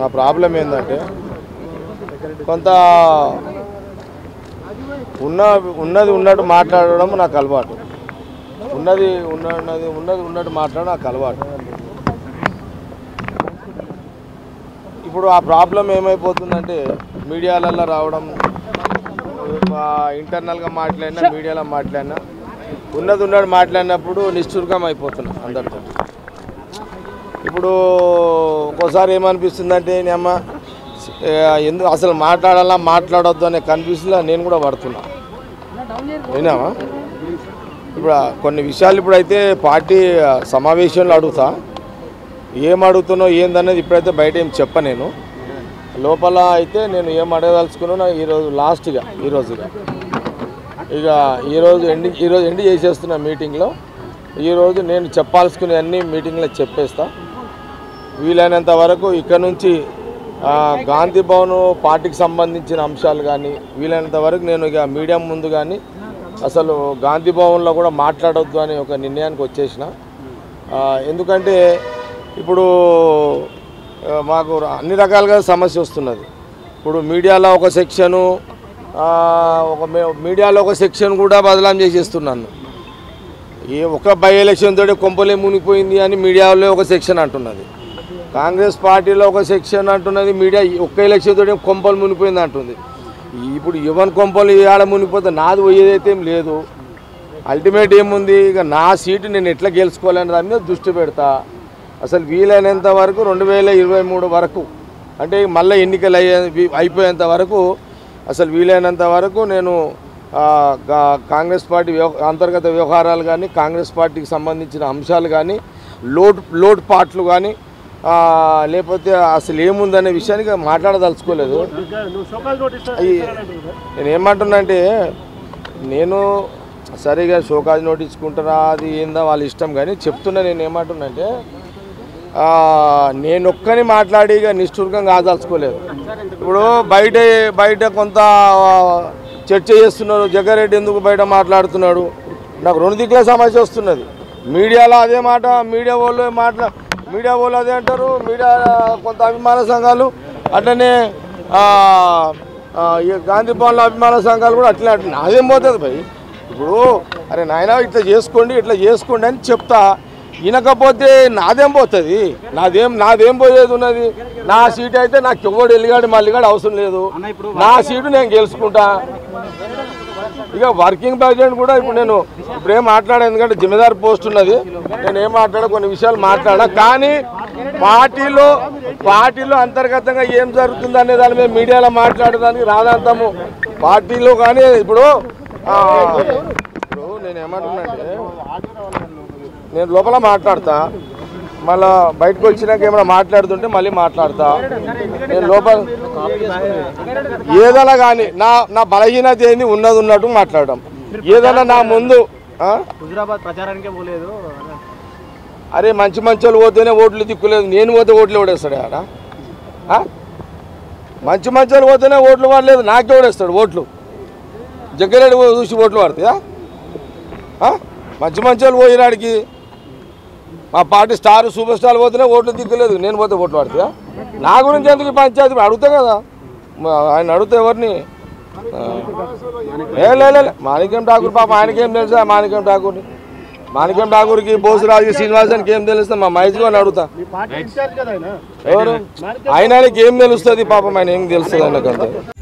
నా ప్రాబ్లం ఏంటంటే కొంత ఉన్న ఉన్నది ఉన్నట్టు మాట్లాడడం నాకు అలవాటు ఉన్నది ఉన్నది ఉన్నది ఉన్నట్టు మాట్లాడడం నాకు అలవాటు ఇప్పుడు ఆ ప్రాబ్లం ఏమైపోతుందంటే మీడియాలలో రావడం ఆ, ఇంటర్నల్గా మాట్లాడినా మీడియాలో మాట్లాడినా ఉన్నది ఉన్నట్టు మాట్లాడినప్పుడు నిష్ఠుర్గం అయిపోతున్నా అందరితో ఇప్పుడు ఒక్కోసారి ఏమనిపిస్తుందంటే నీ అమ్మ ఎందుకు అసలు మాట్లాడాలా మాట్లాడొద్దు అనే కన్ఫ్యూజన్లో నేను కూడా పడుతున్నా విన్నావా ఇప్పుడు ఆ కొన్ని విషయాలు ఇప్పుడైతే పార్టీ ఆ, సమావేశంలో అడుగుతా ఏం అడుగుతున్నో ఏందనేది ఇప్పుడైతే బయట ఏం చెప్ప నేను లోపల అయితే నేను ఏం అడగదలుచుకున్నా ఈరోజు లాస్ట్గా ఈరోజుగా ఇక ఈరోజు ఎండి ఈరోజు ఎండి చేసేస్తున్న మీటింగ్లో ఈరోజు నేను చెప్పాల్సుకునే అన్ని మీటింగ్లో చెప్పేస్తా వీలైనంత వరకు ఇక్కడ నుంచి ఆ, గాంధీ భవన్ పార్టీకి సంబంధించిన అంశాలు కానీ వీలైనంత వరకు నేను ఇక మీడియా ముందు కానీ అసలు గాంధీ భవన్లో కూడా మాట్లాడొద్దు అనే ఒక నిర్ణయానికి వచ్చేసిన ఆ, ఎందుకంటే ఇప్పుడు ఆ, మాకు అన్ని రకాలుగా సమస్య వస్తున్నది ఇప్పుడు మీడియాలో ఒక సెక్షను ఆ, ఒక మే- మీడియాలో ఒక సెక్షన్ కూడా బదలాం చేసేస్తున్నాను ఏ ఒక బై ఎలక్షన్ తోటి కొంపలే మునిగిపోయింది అని మీడియాలో ఒక సెక్షన్ అంటున్నది కాంగ్రెస్ పార్టీలో ఒక సెక్షన్ అంటున్నది మీడియా ఒక్క ఎలక్షన్ తోటి కొంపలు మునిగిపోయింది అంటుంది ఇప్పుడు ఎవరి కొంపలు ఆడ మునిగిపోతే నాది పోయేదైతే ఏం లేదు అల్టిమేట్ ఏముంది ఇక నా సీటు నేను ఎట్లా గెలుచుకోవాలనే దాని మీద దృష్టి పెడతా అసలు వీలైనంత వరకు రెండు వేల ఇరవై మూడు వరకు అంటే మళ్ళీ ఎన్నికలు అయ్యే అయిపోయేంత వరకు అసలు వీలైనంత వరకు నేను ఆ, గా- కాంగ్రెస్ పార్టీ వ్యవ అంతర్గత వ్యవహారాలు కానీ కాంగ్రెస్ పార్టీకి సంబంధించిన అంశాలు కానీ లోటు లోటుపాట్లు కానీ ఆ, లేకపోతే అసలు ఏముందనే విషయానికి మాట్లాడదలుచుకోలేదు ఈ- నేను ఏమంటున్నా అంటే నేను సరిగా షోకాజ్ నోట్ ఇచ్చుకుంటారా అది ఏందా వాళ్ళ ఇష్టం కానీ చెప్తున్నా నేను ఏమంటున్నా అంటే ఆ, నేను ఒక్కని మాట్లాడి ఇక నిష్ఠుర్గం కాదాల్చుకోలేదు ఇప్పుడు బయట బయట కొంత ఆ, చర్చ చేస్తున్నారు జగ్గారెడ్డి ఎందుకు బయట మాట్లాడుతున్నాడు నాకు రెండు దిక్కుల సమస్య వస్తున్నది మీడియాలో అదే మాట మీడియా వాళ్ళు మాట్లా మీడియా వాళ్ళు అదే అంటారు మీడియా కొంత అభిమాన సంఘాలు అట్లనే ఆ, ఆ, ఈ గాంధీ భవన్లో అభిమాన సంఘాలు కూడా అట్లనే అట్లనే అదేం పోతుంది భయ్ ఇప్పుడు అరే నాయన ఇట్లా చేసుకోండి ఇట్లా చేసుకోండి అని చెప్తా వినకపోతే నాదేం పోతుంది నాదేం నాదేం పోయేది ఉన్నది నా సీట్ అయితే నాకు ఎవడు వెళ్ళిగాడు మళ్ళీగాడు అవసరం లేదు నా సీటు నేను గెలుచుకుంటా ఇక వర్కింగ్ ప్రెసిడెంట్ కూడా ఇప్పుడు నేను ఇప్పుడు ఏం మాట్లాడా ఎందుకంటే జిమ్మేదారు పోస్ట్ ఉన్నది నేను ఏం మాట్లాడా కొన్ని విషయాలు మాట్లాడా కానీ పార్టీలో పార్టీలో అంతర్గతంగా ఏం జరుగుతుంది అనే దాని మీద మీడియాలో మాట్లాడడానికి రాదంతము పార్టీలో కానీ ఇప్పుడు ఆ, ఇప్పుడు నేను ఏమంటున్నానంటే నేను లోపల మాట్లాడతా మళ్ళా బయటకు వచ్చినాక ఏమైనా మాట్లాడుతుంటే మళ్ళీ మాట్లాడతా నేను లోపల ఏదైనా కానీ నా నా బలహీనత ఏంది ఉన్నది ఉన్నట్టు మాట్లాడడం ఏదైనా నా ముందు ఆ? హుజురాబాద్ ప్రచారానికే పోలేదు అరే మంచి మంచి వాళ్ళు పోతేనే ఓట్లు దిక్కులేదు నేను పోతే ఓట్లు ఓడేస్తాడు ఆడ ఆ? మంచి మంచి వాళ్ళు పోతేనే ఓట్లు పడలేదు నాకే ఓడేస్తాడు ఓట్లు జగ్గారెడ్డి పో- చూసి ఓట్లు పడతాయా ఆ? మంచి మంచి వాళ్ళు పోయినాడికి మా పార్టీ స్టార్ సూపర్ స్టార్ పోతేనే ఓట్లు దిక్కులేదు నేను పోతే ఓట్లు పడతాయా నా గురించి ఎందుకు ఈ పంచాయతీ అడుగుతా కదా మా- ఆయన అడుగుతా ఎవరిని ఆ. ఏ లే లే, లే. మాణిక్యం ఠాకూర్ పాప ఆయనకేం తెలుసా మాణిక్యం ఠాకూర్ని మాణిక్యం ఠాకూర్కి బోసురాజుకి శ్రీనివాసానికి ఏం తెలుస్తా మా మహేష్ గారిని అడుగుతా మీ పార్టీ ఇన్ఛార్జ్ కదా ఆయన ఎవరు ఆయన ఆయనకి ఏం తెలుస్తుంది పాపం ఆయన ఏం తెలుస్తుంది ఆయనకు అంతే